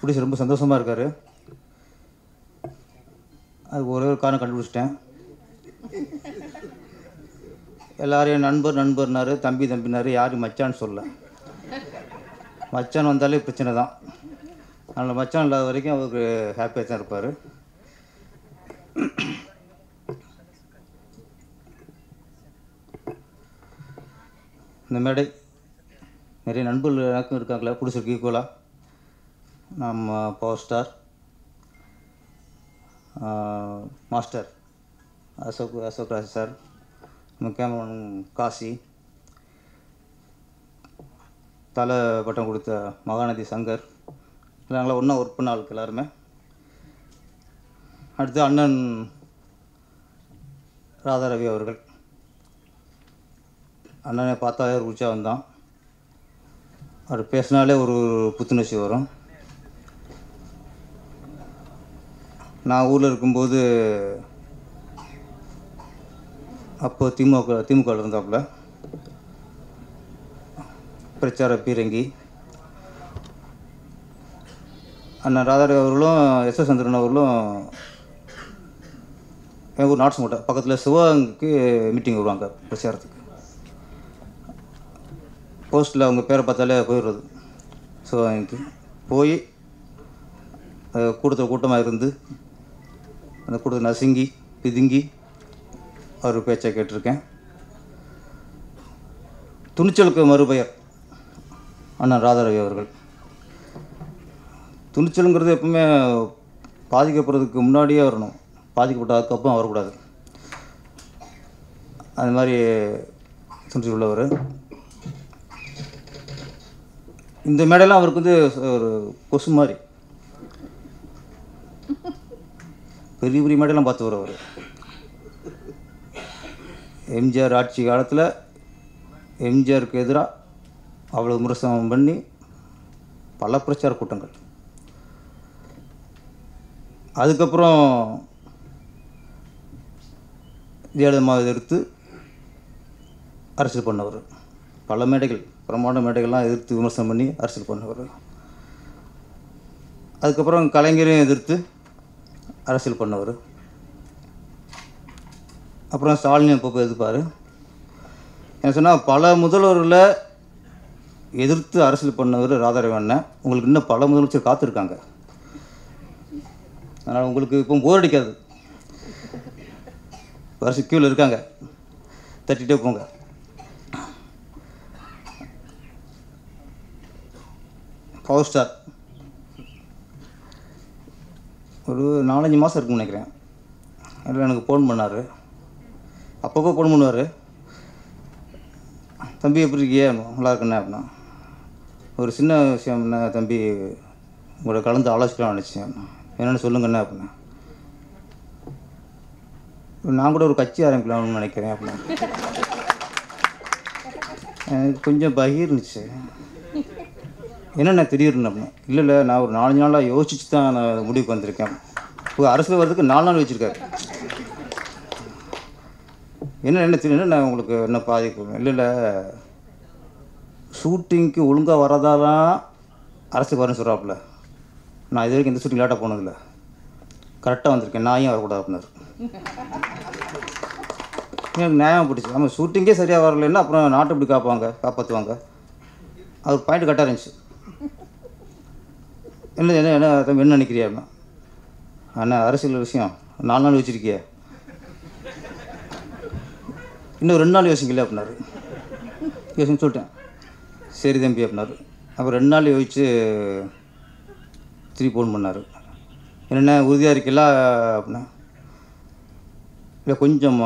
பிடிச்சி ரொம்ப சந்தோஷமாக இருக்கார் அது ஒரே ஒரு காரணம் கண்டுபிடிச்சிட்டேன் எல்லாரையும் நண்பர் நண்பர்னாரு தம்பி தம்பினாரு யாரும் மச்சான்னு சொல்ல மச்சான் வந்தாலே பிரச்சனை தான் அதனால் மச்சான் இல்லாத வரைக்கும் அவருக்கு ஹாப்பியாக தான் இருப்பார் இந்த மேடை நிறைய நண்பர்கள் எனக்கும் இருக்காங்களே பிடிச்சிருக்கு ஈக்குவலாக நம்ம பவர் ஸ்டார் ஆஹ், மாஸ்டர் அசோக் அசோக் ராஜ் சார் நம்ம கேமராமேன் காசி தலை பட்டம் கொடுத்த மகாநதி சங்கர் நாங்களாம் ஒன்றா ஒர்க் பண்ண ஆளுக்கு எல்லாருமே அடுத்து அண்ணன் ராதாரவி அவர்கள் அண்ணனை பார்த்தாலே ஒரு உற்சாகம் தான் அவர் பேசினாலே ஒரு புத்துணர்ச்சி வரும் நான் ஊரில் இருக்கும்போது அப்போ திமுக திமுக இருந்தாப்புல பிரச்சார பீரங்கி அண்ணன் ராதாரவி அவர்களும் எஸ் எஸ் சந்திரன் அவர்களும் எங்கள் ஊர் நாட்ஸ் மூட்டை பக்கத்தில் சிவகங்கைக்கு மீட்டிங் வருவாங்க பிரச்சாரத்துக்கு போஸ்ட்டில் அவங்க பேரை பார்த்தாலே போயிடுறது சிவகங்கைக்கு போய் அது கூட்டத்தில் கூட்டமாக இருந்து அந்த கூட்டத்தை நசுங்கி பிதுங்கி அவர் பேச்சை கேட்டிருக்கேன் துணிச்சலுக்கு மறுபெயர் அண்ணன் ராதாரவி அவர்கள் துணிச்சலுங்கிறது எப்பவுமே பாதிக்கப்படுறதுக்கு முன்னாடியே வரணும் பாதிக்கப்பட்ட அதுக்கப்புறம் வரக்கூடாது அது மாதிரி துணிச்சல் உள்ளவர் இந்த மேடையெல்லாம் அவருக்கு வந்து ஒரு கொசு மாதிரி பெரிய பெரிய மேடையெல்லாம் பார்த்து வரவர் எம்ஜிஆர் ஆட்சி காலத்தில் எம்ஜிஆருக்கு எதிராக அவ்வளோ விமர்சனம் பண்ணி பல பிரச்சார கூட்டங்கள் அதுக்கப்புறம் ஜெயலலிதா எதிர்த்து அரசியல் பண்ணவர் பல மேடைகள் பிரமாண்ட மேடைகள்லாம் எதிர்த்து விமர்சனம் பண்ணி அரசியல் பண்ணவர் அதுக்கப்புறம் கலைஞரையும் எதிர்த்து அரசியல் பண்ணவர் அப்புறம் ஸ்டாலின் அப்பப்போ எதிர்ப்பார் என்ன சொன்னால் பல முதல்வர்களை எதிர்த்து அரசியல் பண்ணவர் ராதாரவி அண்ணன் உங்களுக்கு இன்னும் பல முதலமைச்சர் காத்திருக்காங்க அதனால் உங்களுக்கு இப்போ போர் அடிக்காது வருஷ கியூவில் இருக்காங்க தட்டிகிட்டே போங்க பவர் ஸ்டார் ஒரு நாலஞ்சு மாதம் இருக்குன்னு நினைக்கிறேன் அதில் எனக்கு ஃபோன் பண்ணார் அப்பப்போ ஃபோன் பண்ணுவார் தம்பி எப்படி இருக்கியே நல்லா இருக்குண்ணே அப்படின்னா ஒரு சின்ன விஷயம் என்ன தம்பி உங்களோட கலந்து ஆலோசிக்கலாம் நினச்சேன் என்னென்னு சொல்லுங்கண்ணே அப்படின்னா நான் கூட ஒரு கட்சி ஆரம்பிக்கலாம்னு நினைக்கிறேன் அப்படின்னா எனக்கு கொஞ்சம் பகீர் இருந்துச்சு என்னென்ன திடீர்னு அப்படின்னா இல்லை இல்லை நான் ஒரு நாலஞ்சு நாளாக யோசிச்சு தான் நான் முடிவுக்கு வந்திருக்கேன் இப்போ அரசியல் வர்றதுக்கு நாலு நாள் வச்சுருக்காரு என்ன என்ன தெரியும் என்ன உங்களுக்கு என்ன பாதிப்பு இல்லை இல்லை ஷூட்டிங்க்கு ஒழுங்காக வரதாதான் அரசுக்கு வரேன்னு சொல்கிறாப்புல நான் இது வரைக்கும் எந்த ஷூட்டிங் லேட்டாக போனதில்லை கரெக்டாக வந்திருக்கேன் நான் ஏன் வரக்கூடாது அப்படின்னாரு எனக்கு நியாயம் பிடிச்சி நம்ம ஷூட்டிங்கே சரியாக வரலைன்னா அப்புறம் நாட்டை எப்படி காப்பாங்க காப்பாற்றுவாங்க அது பாயிண்ட் கரெக்டாக இருந்துச்சு என்ன என்ன என்ன தம்பி என்ன நினைக்கிறியா அப்படின்னா அண்ணா அரசியல் விஷயம் நாலு நாள் வச்சுருக்கியே இன்னும் ரெண்டு நாள் யோசிக்கல அப்படின்னாரு யோசிச்சு சொல்லிட்டேன் சரி தம்பி அப்படின்னாரு அப்புறம் ரெண்டு நாள் யோசிச்சு திருப்பி ஃபோன் பண்ணார் என்னென்ன உறுதியாக இருக்கல அப்படின்னா இல்லை கொஞ்சம்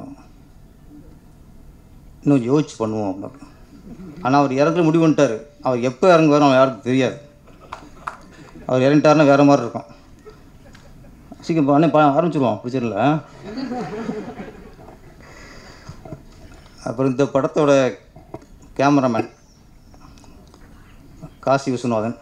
இன்னும் யோசிச்சு பண்ணுவோம் அப்படின்னாரு ஆனால் அவர் இறங்குற முடிவு பண்ணிட்டார் அவர் எப்போ இறங்குவாரோ அவன் யாருக்கும் தெரியாது அவர் இறங்கிட்டாருன்னா வேறு மாதிரி இருக்கும் சீக்கிரம் அண்ணே பா ஆரம்பிச்சிருவோம் பிடிச்சிடல அப்புறம் இந்த படத்தோட கேமராமேன் காசி விஸ்வநாதன்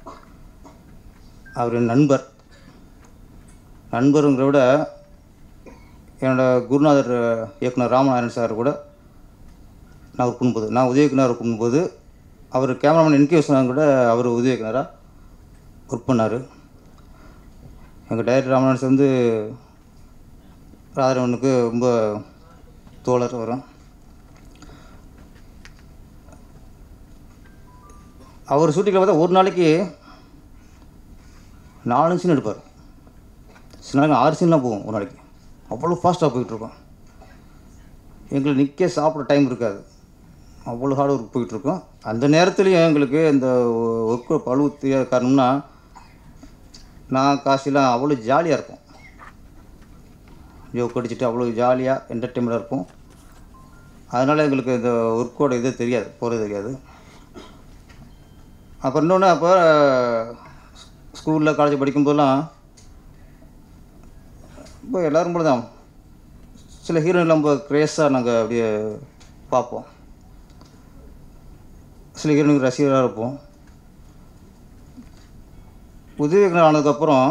அவர் என் நண்பர் நண்பருங்கிற விட என்னோட குருநாதர் இயக்குனர் ராமநாதன் சார் கூட நான் ஒர்க் பண்ணும்போது நான் உதவி இயக்குனர் ஒர்க் பண்ணும்போது அவர் கேமராமேன் என்கே விஸ்வநாதன் கூட அவர் உதவி இயக்குனராக ஒர்க் பண்ணார் எங்கள் டைரக்டர் ராமநாதன் வந்து ராஜரவனுக்கு ரொம்ப தோழர் வரும் அவர் ஷூட்டிங்கில் பார்த்தா ஒரு நாளைக்கு நாலு சீன் எடுப்பார் சில நாளைக்கு ஆறு சீன்லாம் போகும் ஒரு நாளைக்கு அவ்வளோ ஃபாஸ்ட்டாக போயிட்டுருக்கோம் எங்களுக்கு நிற்க சாப்பிட டைம் இருக்காது அவ்வளோ ஹார்ட் ஒர்க் போயிட்டுருக்கோம் அந்த நேரத்துலையும் எங்களுக்கு இந்த ஒர்க்கு பழு தெரியாத காரணம்னா நான் காசிலாம் அவ்வளோ ஜாலியாக இருக்கும் ஜோக் அடிச்சுட்டு அவ்வளோ ஜாலியாக என்டர்டெயின்மெண்ட்டாக இருக்கும் அதனால் எங்களுக்கு இந்த ஒர்க்கோட இது தெரியாது போகிறது தெரியாது அப்புறம் இன்னொன்று அப்போ ஸ்கூலில் காலேஜ் படிக்கும்போதெல்லாம் இப்போ எல்லோரும் போல தான் சில ஹீரோயின் ரொம்ப க்ரேஸாக நாங்கள் அப்படியே பார்ப்போம் சில ஹீரோயினுக்கு ரசிகராக இருப்போம் உதவிகள் ஆனதுக்கப்புறம்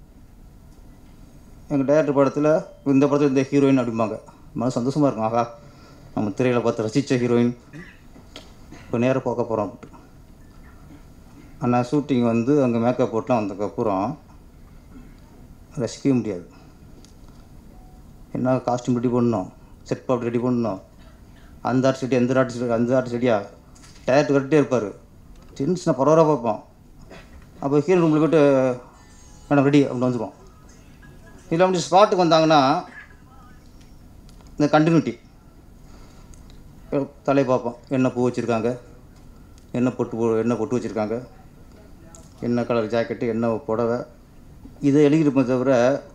எங்கள் டேரக்டர் படத்தில் இந்த படத்தில் இந்த ஹீரோயின் அப்படிம்பாங்க மனசு சந்தோஷமாக இருக்கும் ஆகா நம்ம திரையில் பார்த்து ரசித்த ஹீரோயின் இப்போ நேராக பார்க்க போகிறோம் அப்படின்ட்டு ஆனால் ஷூட்டிங் வந்து அங்கே மேக்கப் போட்டுலாம் வந்ததுக்கப்புறம் ரசிக்கவே முடியாது என்ன காஸ்டியூம் ரெடி பண்ணணும் செட் பாப் ரெடி பண்ணணும் அந்த ஆர்ட் செடி எந்த ஆர்ட் செடி அந்த ஆர்ட் செடியா டயர்ட் கட்டிட்டே இருப்பார் டென்ஷனாக பரவாயில்ல பார்ப்போம் அப்போ ஹீரோ ரூமில் போய்ட்டு மேடம் ரெடி அப்படின்னு வந்துடுவோம் இல்லை அப்படி ஸ்பாட்டுக்கு வந்தாங்கன்னா இந்த கண்டினியூட்டி தலையை பார்ப்போம் என்ன பூ வச்சுருக்காங்க என்ன பொட்டு போ என்ன பொட்டு வச்சுருக்காங்க என்ன கலர் ஜாக்கெட்டு என்ன புடவை இதை எழுதியிருப்போம் தவிர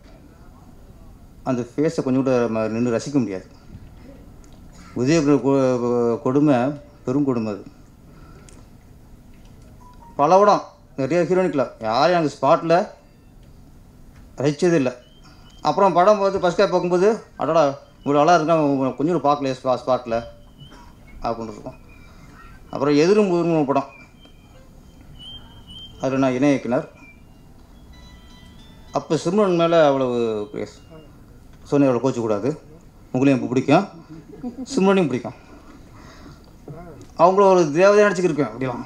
அந்த ஃபேஸை கொஞ்சம் கூட நம்ம நின்று ரசிக்க முடியாது உதய கொடுமை பெரும் கொடுமை அது பல படம் நிறைய ஹீரோனிக்கில் யாரையும் எனக்கு ஸ்பாட்டில் ரசித்தது இல்லை அப்புறம் படம் பார்த்து ஃபஸ்ட் காப்பி பார்க்கும்போது அடடா இவ்வளோ நல்லா இருக்கான் கொஞ்சம் கூட பார்க்கலையே ஸ்பா ஸ்பாட்டில் அப்படின்னு இருக்கும் அப்புறம் எதிரும் புதிரும் படம் அதில் நான் இணை இயக்குனர் அப்போ சிம்ரன் மேலே அவ்வளவு பேஸ் சோனி அவ்வளோ கோச்சக்கூடாது உங்களையும் இப்போ பிடிக்கும் சிம்ரனையும் பிடிக்கும் அவங்கள ஒரு தேவதையாக நடிச்சுக்கிருக்கேன் அப்படிலாம்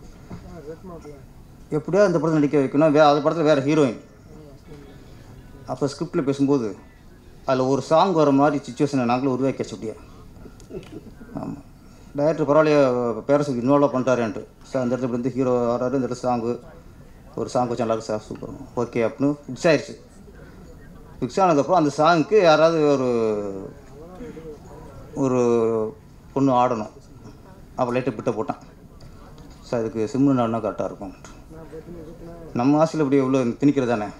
எப்படியோ அந்த படத்தில் நடிக்க வைக்கணும் வே அந்த படத்தில் வேறு ஹீரோயின் அப்போ ஸ்கிரிப்டில் பேசும்போது அதில் ஒரு சாங் வர மாதிரி சுச்சுவேஷனை நாங்களும் உருவாக்கி வச்ச ஆமாம் டைரக்டர் பரவாயில்லையே பேரண்ட்ஸுக்கு இன்வால்வாக பண்ணிட்டாருன்ட்டு சார் அந்த இடத்துல இப்படி வந்து ஹீரோ வராரு இந்த இடத்துல சாங்கு ஒரு சாங் வச்சு நல்லா சார் சூப்பர் ஓகே அப்படின்னு ஃபிக்ஸ் ஆயிடுச்சு ஃபிக்ஸ் ஆனதுக்கப்புறம் அந்த சாங்க்கு யாராவது ஒரு ஒரு பொண்ணு ஆடணும் அப்போ லைட்டை பிட்ட போட்டான் சார் இதுக்கு சிம்மு ஆடினா கரெக்டாக இருக்கும் நம்ம ஆசையில் இப்படி இவ்வளோ திணிக்கிறது தானே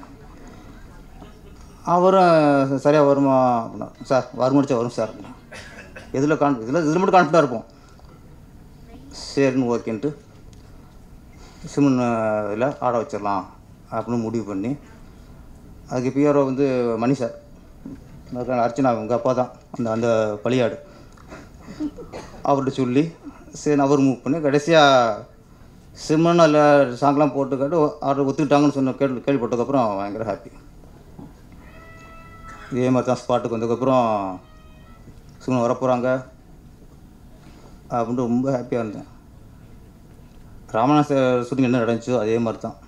அவரும் சரியாக வருமா அப்படின்னா சார் வர முடிச்சா வரும் சார் அப்படின்னா எதில் கான் இதில் இதில் மட்டும் கான்ஃபிடாக இருப்போம் சரின்னு ஓகேன்ட்டு சிம்மன் இதில் ஆட வச்சிடலாம் அப்படின்னு முடிவு பண்ணி அதுக்கு பிஆர்ஓ வந்து மணி சார் அதுக்கான அர்ச்சனா உங்கள் அப்பா தான் அந்த அந்த பலியாடு அவர்கிட்ட சொல்லி சரி அவர் மூவ் பண்ணி கடைசியாக சிம்மன் அதில் சாங்லாம் போட்டு கேட்டு ஆர்டர் ஒத்துக்கிட்டாங்கன்னு சொன்ன கேள்வி கேள்விப்பட்டதுக்கப்புறம் பயங்கர ஹாப்பி இதே மாதிரி தான் ஸ்பாட்டுக்கு வந்ததுக்கப்புறம் சிம்மன் வரப்போகிறாங்க அப்படின்ட்டு ரொம்ப ஹாப்பியாக இருந்தேன் ராமநாத ஷூட்டிங் என்ன நடந்துச்சோ அதே மாதிரி தான்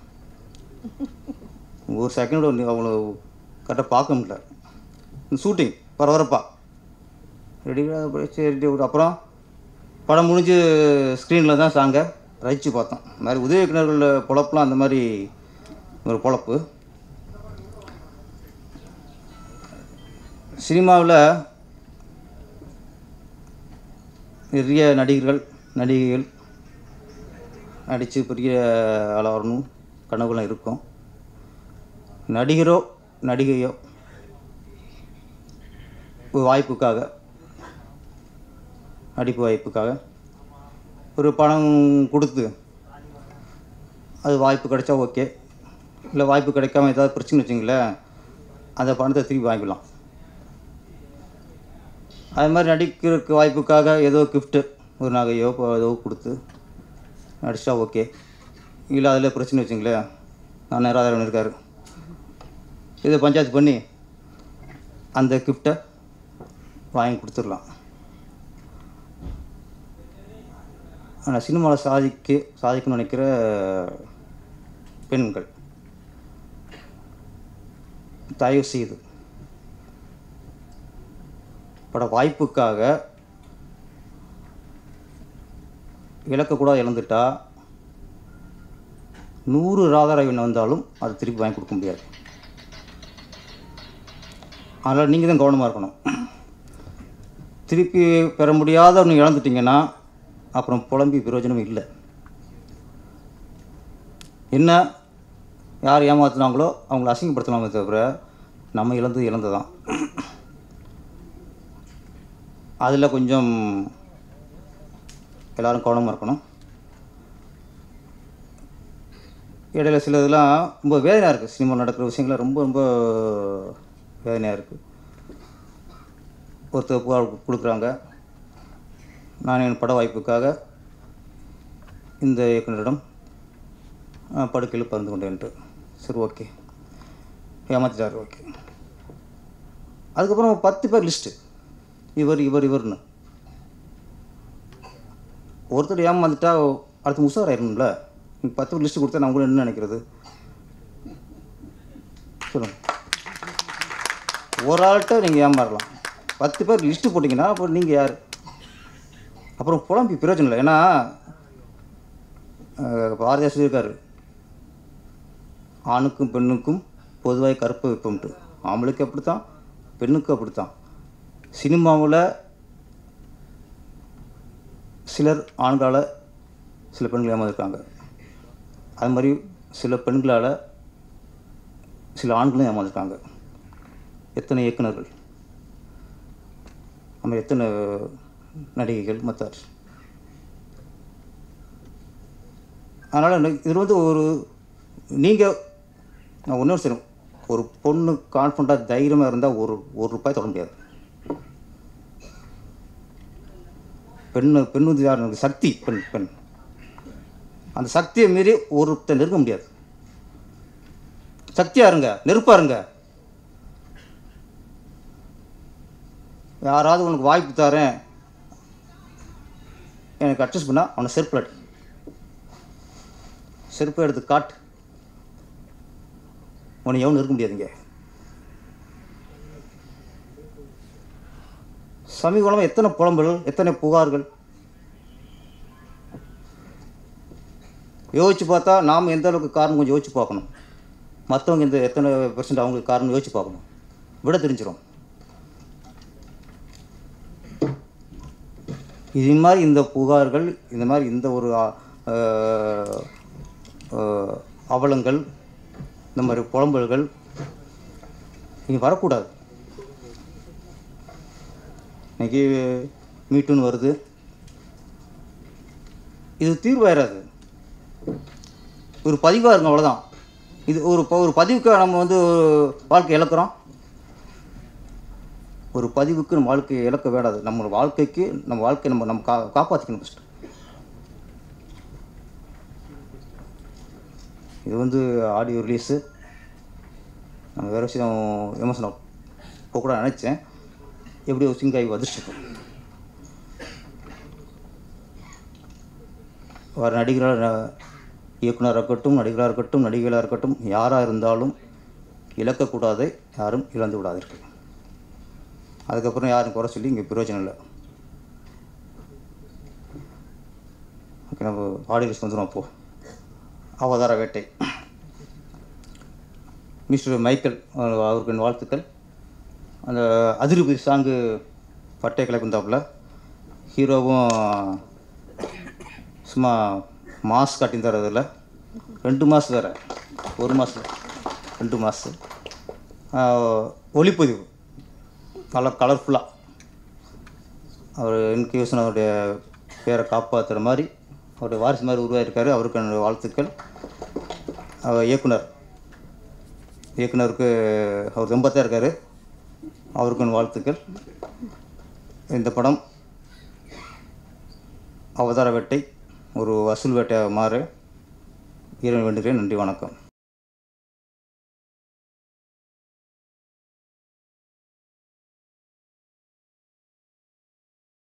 ஒரு செகண்டோட அவங்கள கரெக்டாக பார்க்க முடியல ஷூட்டிங் பரபரப்பா ரெடியாக சரி ஒரு அப்புறம் படம் முடிஞ்சு ஸ்க்ரீனில் தான் சாங்கை ரசித்து பார்த்தோம் இந்த மாதிரி உதவி இயக்குநர்கள் பொழப்புலாம் அந்த மாதிரி ஒரு பொழப்பு சினிமாவில் நிறைய நடிகர்கள் நடிகைகள் நடித்து பெரிய ஆளாக வரணும் கனவுலாம் இருக்கும் நடிகரோ நடிகையோ ஒரு வாய்ப்புக்காக நடிப்பு வாய்ப்புக்காக ஒரு பணம் கொடுத்து அது வாய்ப்பு கிடைச்சா ஓகே இல்லை வாய்ப்பு கிடைக்காம ஏதாவது பிரச்சனை வச்சுங்களேன் அந்த பணத்தை திருப்பி வாங்கிக்கலாம் அது மாதிரி நடிக்கிறதுக்கு வாய்ப்புக்காக ஏதோ கிஃப்ட்டு ஒரு நகையோ இப்போ ஏதோ கொடுத்து நடிச்சா ஓகே இல்லை அதில் பிரச்சனை வச்சுங்களேன் நான் நேராதரவன் இருக்கார் இதை பஞ்சாயத்து பண்ணி அந்த கிஃப்ட்டை வாங்கி கொடுத்துடலாம் ஆனால் சினிமாவில் சாதிக்க சாதிக்கணும்னு நினைக்கிற பெண்கள் தயவு செய்து பட வாய்ப்புக்காக இழக்கக்கூட இழந்துட்டா நூறு ராதாரவின் வந்தாலும் அதை திருப்பி வாங்கி கொடுக்க முடியாது அதனால் நீங்கள் தான் கவனமாக இருக்கணும் திருப்பி பெற முடியாத ஒன்று இழந்துட்டீங்கன்னா அப்புறம் புலம்பி பிரயோஜனம் இல்லை என்ன யார் ஏமாத்துனாங்களோ அவங்கள அசிங்கப்படுத்தலாமே தவிர நம்ம இழந்தது இழந்து தான் அதில் கொஞ்சம் எல்லோரும் கவனமாக இருக்கணும் இடையில சில இதெல்லாம் ரொம்ப வேதனையாக இருக்குது சினிமா நடக்கிற விஷயங்கள்லாம் ரொம்ப ரொம்ப வேதனையாக இருக்குது ஒருத்தர் புகார் கொடுக்குறாங்க நான் என் பட வாய்ப்புக்காக இந்த இயக்குனரிடம் அஹ், படுக்கையில் பறந்து கொண்டேன்ட்டு சரி ஓகே ஏமாத்திட்டார் ஓகே அதுக்கப்புறம் பத்து பேர் லிஸ்ட்டு இவர் இவர் இவர்னு ஒருத்தர் ஏமாந்துட்டா அடுத்து உஷாராயிரும்ல நீங்கள் பத்து பேர் லிஸ்ட்டு கொடுத்தா நான் கூட என்ன நினைக்கிறது சொல்லுங்கள் ஒரு ஆள்கிட்ட நீங்கள் ஏமாறலாம் பத்து பேர் லிஸ்ட்டு போட்டிங்கன்னா அப்புறம் நீங்கள் யார் அப்புறம் புலம்பி பிரயோஜனம் இல்லை ஏன்னா அஹ், பாரதியார் சொல்லியிருக்காரு ஆணுக்கும் பெண்ணுக்கும் பொதுவாக கருப்பு வைப்போம்ட்டு ஆம்பளுக்கு அப்படித்தான் பெண்ணுக்கும் அப்படித்தான் சினிமாவில் சிலர் ஆண்களால் சில பெண்கள் ஏமாந்துருக்காங்க அது மாதிரி சில பெண்களால் சில ஆண்களும் ஏமாந்துருக்காங்க எத்தனை இயக்குனர்கள் நம்ம எத்தனை நடிகைகள் மற்றார் அதனால் இது வந்து ஒரு நீங்கள் நான் ஒன்று சொல்லணும் ஒரு பொண்ணு கான்ஃபிடண்ட்டாக தைரியமாக இருந்தால் ஒரு ஒரு ரூபாய் தொட முடியாது பெண் பெண் வந்து யார் எனக்கு சக்தி பெண் பெண் அந்த சக்தியை மீறி ஒருத்தர் நெருங்க முடியாது சக்தியாக இருங்க நெருப்பாக இருங்க யாராவது உனக்கு வாய்ப்பு தரேன் எனக்கு அட்ஜஸ்ட் பண்ணால் அவனை செருப்பில் அடி செருப்பை எடுத்து காட்டு உன்னை எவனும் இருக்க முடியாதுங்க சமீபமாக எத்தனை புலம்பல்கள் எத்தனை புகார்கள் யோசிச்சு பார்த்தா நாம் எந்த அளவுக்கு காரணம் கொஞ்சம் யோசிச்சு பார்க்கணும் மற்றவங்க இந்த எத்தனை பெர்சன்ட் அவங்களுக்கு காரணம் யோசிச்சு பார்க்கணும் விட தெரிஞ்சிடும் இது மாதிரி இந்த புகார்கள் இந்த மாதிரி இந்த ஒரு ஆ, ஆ, ஆ, அவலங்கள் இந்த மாதிரி புலம்பல்கள் இங்கே வரக்கூடாது இன்னைக்கு மீட்டுன்னு வருது இது தீர்வாயிராது ஒரு பதிவாக இருக்கும் அவ்வளோதான் இது ஒரு ப- ஒரு பதிவுக்கு நம்ம வந்து வாழ்க்கை இழக்கிறோம் ஒரு பதிவுக்கு நம்ம வாழ்க்கையை இழக்க வேடாது நம்ம வாழ்க்கைக்கு நம்ம வாழ்க்கையை நம்ம நம்ம கா காப்பாற்றிக்கணும் ஃபஸ்ட்டு இது வந்து ஆடியோ ரிலீஸு நம்ம வேறு விஷயம் விமர்சனம் போக கூட நினச்சேன் எப்படியோ சிங்காய் அதிர்ஷ்டம் வர நடிகராக இயக்குனராக இருக்கட்டும் நடிகராக இருக்கட்டும் நடிகைகளாக இருக்கட்டும் யாராக இருந்தாலும் இழக்கக்கூடாது யாரும் இழந்து விடாதீர்கள் அதுக்கப்புறம் யாரும் குறை சொல்லி இங்கே பிரயோஜனம் இல்லை ஓகே நம்ம ஆடியன்ஸ் வந்துடும் அப்போ அவதார வேட்டை மிஸ்டர் மைக்கேல் அவர் அவருக்கு என் வாழ்த்துக்கள் அந்த அதிருபதி சாங்கு பட்டை கிளப்பிந்தாப்புல ஹீரோவும் சும்மா மாஸ் காட்டியிருந்தார் அதில் ரெண்டு மாதம் வேறு ஒரு மாதம் ரெண்டு மாதம் ஒளிப்பதிவு நல்லா கலர்ஃபுல்லாக அவர் என்கேசன் அவருடைய பேரை காப்பாற்றுற மாதிரி அவருடைய வாரிசு மாதிரி உருவாயிருக்காரு அவருக்கு என்னுடைய வாழ்த்துக்கள் அவர் இயக்குனர் இயக்குனருக்கு அவர் ரொம்ப தான் இருக்கார் அவருக்கு என் வாழ்த்துக்கள் இந்த படம் அவதார வேட்டை ஒரு வசூல் வேட்டையாக மாற இறைவன் வேண்டுகிறேன் நன்றி வணக்கம்